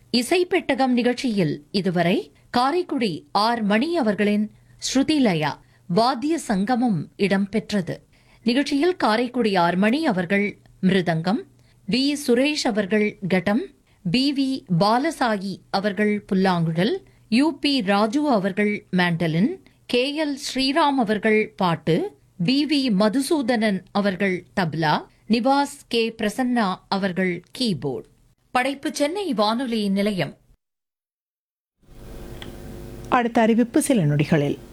இசைப்பெட்டகம் நிகழ்ச்சியில் இதுவரை காரைக்குடி ஆர் மணி அவர்களின் ஸ்ருதிலயா வாத்திய சங்கமம் இடம்பெற்றது நிகழ்ச்சியில் காரைக்குடி ஆர் மணி அவர்கள் மிருதங்கம் வி சுரேஷ் அவர்கள் கட்டம் பி வி பாலசாயி அவர்கள் புல்லாங்குழல் யு பி ராஜு அவர்கள் மேண்டலின் கே எல் ஸ்ரீராம் அவர்கள் பாட்டு பி வி மதுசூதனன் அவர்கள் தப்லா நிவாஸ் கே பிரசன்னா அவர்கள் கீபோர்ட் படைப்பு சென்னை வானொலி நிலையம் அடுத்த அறிவிப்பு சில நொடிகளில்